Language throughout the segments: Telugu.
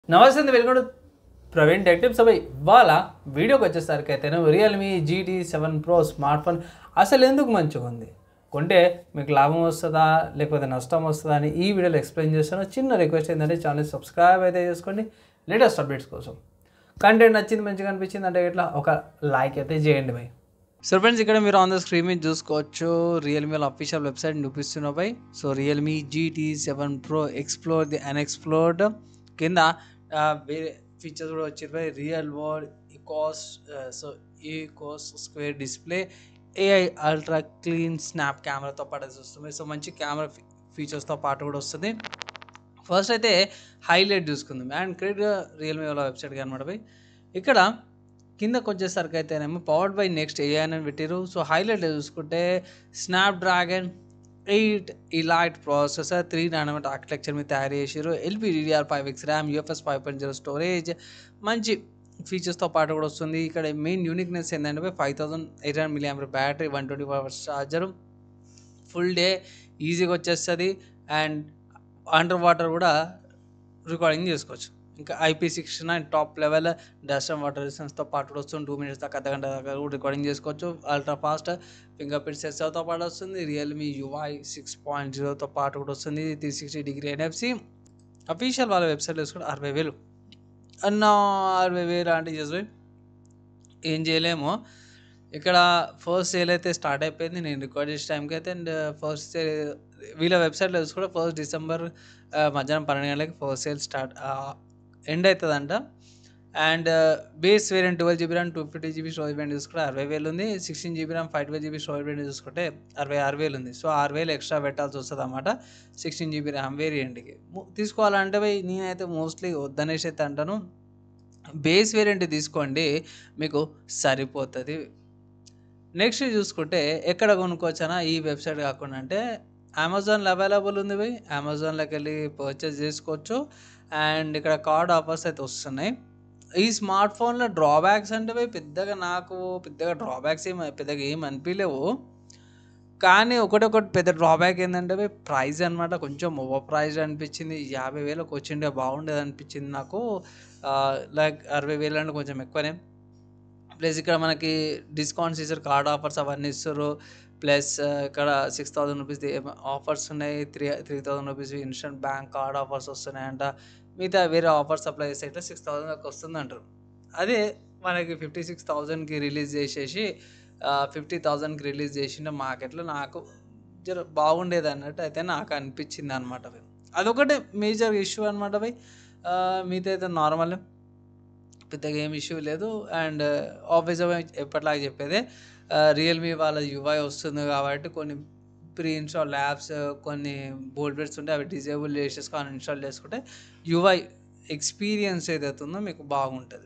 నమస్తే welcome to Praveen tech tips అవి ఇవాళ వీడియోకి వచ్చేసరికి అయితే Realme GT seven pro smart phone అసలు ఎందుకు మంచిగా ఉంది కొంటే మీకు లాభం వస్తుందా లేకపోతే నష్టం వస్తుందా అని ఈ వీడియోలో ఎక్స్ప్లెయిన్ చేస్తాను చిన్న రిక్వెస్ట్ ఏంటంటే ఛానల్ సబ్స్క్రైబ్ అయితే చేసుకోండి లేటెస్ట్ అప్డేట్స్ కోసం కంటెంట్ నచ్చింది మంచిగా అనిపించింది అంటే ఇట్లా ఒక లైక్ అయితే చేయండి భయ్ సో ఫ్రెండ్స్ ఇక్కడ మీరు ఆన్ ద స్క్రీన్ మీద చూసుకోవచ్చు రియల్మీ వాళ్ళ అఫీషియల్ వెబ్సైట్ చూపిస్తున్నా by so Realme GT seven pro explore the unexplored కింద ఆ, వేరే ఫీచర్స్ కూడా వచ్చారు by real world echoes so echoes square display AI ultra clean snap కెమెరాతో పాటు అది వస్తుంది సో మంచి కెమెరా ఫీచర్స్తో పాటు కూడా వస్తుంది ఫస్ట్ అయితే హైలైట్ చూసుకుందాం అండ్ క్రెడిట్గా రియల్మీ వాళ్ళ వెబ్సైట్ అనమాట బై ఇక్కడ కిందకు వచ్చేసరికి అయితేనేమో పవర్డ్ బై నెక్స్ట్ ఏఐ అని పెట్టారు సో హైలైట్ చూసుకుంటే Snapdragon eight elite processor three nanometer architecture మీద తయారు చేసారు LPDDR five X RAM UFS five point zero storage మంచి ఫీచర్స్తో పాటు కూడా వస్తుంది ఇక్కడ మెయిన్ యూనిక్నెస్ ఏంటంటే five thousand eight hundred milliamp battery one twenty five hours charger full day ఈజీగా వచ్చేస్తుంది అండ్ అండర్ వాటర్ కూడా రికార్డింగ్ చేసుకోవచ్చు ఇంకా IP sixty nine top level dust and water రెసిస్టెన్స్తో పాటు కూడా వస్తుంది టూ మినిట్స్ దాకా అర్ధగంట దాకా కూడా రికార్డింగ్ చేసుకోవచ్చు అల్ట్రా ఫాస్ట్ ఫింగర్ ప్రింట్ సెన్సర్తో పాటు వస్తుంది రియల్మీ యూఐ సిక్స్ పాయింట్ జీరోతో పాటు కూడా వస్తుంది three sixty degree NFC official వాళ్ళ వెబ్సైట్లో చూసుకుంటే అరవై వేలు అన్న అరవై వేలు అంటే చేసి ఏం చేయలేము ఇక్కడ ఫస్ట్ సేల్ అయితే స్టార్ట్ అయిపోయింది నేను రికార్డ్ చేసే టైంకి అయితే అండ్ ఫస్ట్ సేల్ వీళ్ళ వెబ్సైట్లో చూసుకుంటే ఫస్ట్ డిసెంబర్ ఆ, మధ్యాహ్నం పన్నెండు గంటలకి ఫస్ట్ సేల్ స్టార్ట్ ఎండ్ అవుతుందంట and base variant twelve GB RAM two fifty GB storage variant చూసుకుంటే అరవై వేలు ఉంది sixteen GB RAM five twelve GB storage variant చూసుకుంటే అరవై ఆరు వేలు ఉంది సో ఆరు వేలు ఎక్స్ట్రా పెట్టాల్సి వస్తుంది అన్నమాట సిక్స్టీన్ జీబీ ర్యామ్ వేరియంట్కి తీసుకోవాలంటే పోయి నేనైతే మోస్ట్లీ వద్దనేసి అయితే అంటాను బేస్ వేరియంట్ తీసుకోండి మీకు సరిపోతుంది నెక్స్ట్ చూసుకుంటే ఎక్కడ కొనుక్కోవచ్చనా ఈ వెబ్సైట్ కాకుండా అంటే అమెజాన్లో అవైలబుల్ ఉంది పోయి అమెజాన్లోకి వెళ్ళి పర్చేస్ చేసుకోవచ్చు అండ్ ఇక్కడ కార్డ్ ఆఫర్స్ అయితే వస్తున్నాయి ఈ స్మార్ట్ ఫోన్లో డ్రాబ్యాక్స్ అంటే పోయి పెద్దగా నాకు పెద్దగా డ్రాబ్యాక్స్ ఏం పెద్దగా ఏం అనిపించలేవు కానీ ఒకటొకటి పెద్ద డ్రాబ్యాక్ ఏంటంటే పోయి ప్రైస్ అనమాట కొంచెం ఓవర్ ప్రైస్ అనిపించింది యాభై వేలకు వచ్చిండే బాగుండేది అనిపించింది నాకు లైక్ అరవై వేలు అంటే కొంచెం ఎక్కువనే ప్లస్ ఇక్కడ మనకి డిస్కౌంట్స్ ఇస్తారు కార్డ్ ఆఫర్స్ అవన్నీ ఇస్తారు ప్లస్ ఇక్కడ సిక్స్ థౌసండ్ రూపీస్ ఆఫర్స్ ఉన్నాయి three three thousand rupees instant bank card offers వస్తున్నాయంట మిగతా వేరే ఆఫర్స్ అప్లై చేస్తే ఇట్లా సిక్స్ థౌసండ్ దాకా వస్తుంది అంటారు అదే మనకి ఫిఫ్టీ సిక్స్ థౌజండ్కి రిలీజ్ చేసేసి ఫిఫ్టీ థౌజండ్కి రిలీజ్ చేసిన మార్కెట్లో నాకు జర బాగుండేది అన్నట్టు అయితే నాకు అనిపించింది అనమాట అదొకటే మేజర్ ఇష్యూ అనమాట భయ్ మిగతా అయితే నార్మల్ పెద్దగా ఏం ఇష్యూ లేదు అండ్ ఆఫీస్ ఎప్పటిలాగా చెప్పేదే రియల్మీ వాళ్ళ యుఐ వస్తుంది కాబట్టి కొన్ని ప్రీ ఇన్స్టాల్ యాప్స్ కొన్ని బోల్డ్ బెడ్స్ ఉంటే అవి డిజేబుల్ చేసేసుకొని ఇన్స్టాల్ చేసుకుంటే యుఐ ఎక్స్పీరియన్స్ ఏదైతే ఉందో మీకు బాగుంటుంది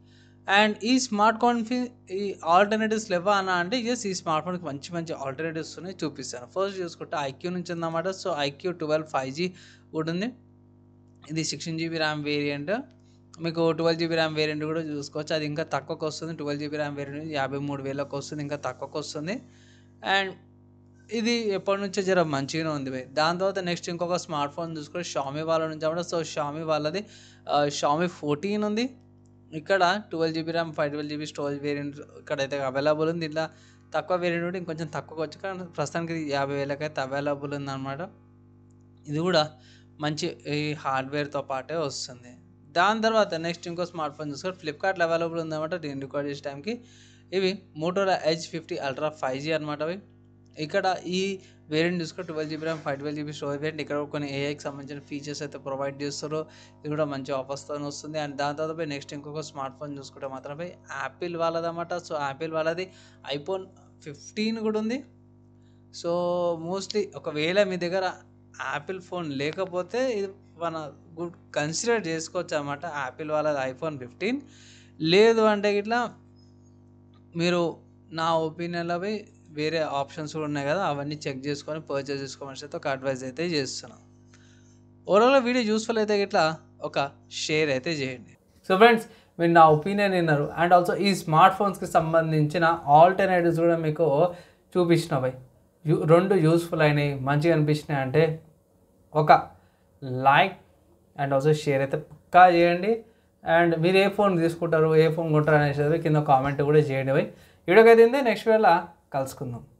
అండ్ ఈ స్మార్ట్ ఫోన్ ఈ ఆల్టర్నేటివ్స్ లేవా అన్న అంటే ఎస్ ఈ స్మార్ట్ ఫోన్కి మంచి మంచి ఆల్టర్నేటివ్స్ ఉన్నాయి చూపిస్తాను ఫస్ట్ చూసుకుంటే ఐక్యూ నుంచి ఉందన్నమాట so iQOO twelve five G కూడా ఉంది ఇది సిక్స్టీన్ జీబీ ర్యామ్ వేరియంట్ మీకు ట్వెల్వ్ జీబీ ర్యామ్ వేరియంట్ కూడా చూసుకోవచ్చు అది ఇంకా తక్కువకి వస్తుంది ట్వెల్వ్ జీబీ ర్యామ్ వేరియంట్ యాభై మూడు వేలకు వస్తుంది ఇంకా తక్కువకి వస్తుంది అండ్ ఇది ఎప్పటి నుంచో జర మంచిగానే ఉంది భయ్ దాని తర్వాత నెక్స్ట్ ఇంకొక స్మార్ట్ ఫోన్ చూసుకుంటే షామీ వాళ్ళ నుంచి అన్నమాట సో షామీ వాళ్ళది షామీ ఫోర్టీన్ ఉంది ఇక్కడ twelve GB RAM five twelve GB storage variant ఇక్కడైతే అవైలబుల్ ఉంది ఇట్లా తక్కువ వేరియంట్ ఉంటే ఇంకొంచెం తక్కువకి వచ్చు కానీ ప్రస్తుతానికి ఇది యాభై వేలకైతే అవైలబుల్ ఉంది అనమాట ఇది కూడా మంచి ఈ హార్డ్వేర్తో పాటే వస్తుంది దాని తర్వాత నెక్స్ట్ ఇంకో స్మార్ట్ ఫోన్ చూసుకుంటే ఫ్లిప్కార్ట్లో అవైలబుల్ ఉందన్నమాట నేను రికార్డ్ చేసే టైంకి ఇవి Motorola H fifty ultra five G అనమాట అవి ఇక్కడ ఈ వేరియంట్ చూసుకుంటే twelve GB RAM five twelve GB storage variant ఇక్కడ కొన్ని ఏఐకి సంబంధించిన ఫీచర్స్ అయితే ప్రొవైడ్ చేస్తారు ఇది కూడా మంచి ఆఫర్స్తో వస్తుంది అండ్ దాని తర్వాత నెక్స్ట్ ఇంకొక స్మార్ట్ ఫోన్ చూసుకుంటే మాత్రమే యాపిల్ వాళ్ళదన్నమాట సో యాపిల్ వాళ్ళది ఐఫోన్ ఫిఫ్టీన్ కూడా ఉంది సో మోస్ట్లీ ఒకవేళ మీ దగ్గర యాపిల్ ఫోన్ లేకపోతే ఇది మన గుడ్ కన్సిడర్ చేసుకోవచ్చు అన్నమాట యాపిల్ వాళ్ళది ఐఫోన్ ఫిఫ్టీన్ లేదు అంటే ఇట్లా మీరు నా ఒపీనియన్లో పోయి వేరే ఆప్షన్స్ కూడా ఉన్నాయి కదా అవన్నీ చెక్ చేసుకొని పర్చేస్ చేసుకోమని అయితే ఒక అడ్వైజ్ అయితే చేస్తున్నాను ఓవరాల్గా వీడియో యూస్ఫుల్ అయితే ఇట్లా ఒక షేర్ అయితే చేయండి సో ఫ్రెండ్స్ మీరు నా ఒపీనియన్ విన్నారు అండ్ ఆల్సో ఈ స్మార్ట్ ఫోన్స్కి సంబంధించిన ఆల్టర్నేటివ్స్ కూడా మీకు చూపించినవి యూ రెండు యూస్ఫుల్ అయినాయి మంచిగా అనిపించినాయి అంటే ఒక లైక్ అండ్ ఆల్సో షేర్ అయితే పక్కా చేయండి అండ్ మీరు ఏ ఫోన్ తీసుకుంటారు ఏ ఫోన్ కొంటారు అనేసి కింద కామెంట్ కూడా చేయండి భయ్ వీడియోకి అయితే నెక్స్ట్ వేళ కలుసుకుందాం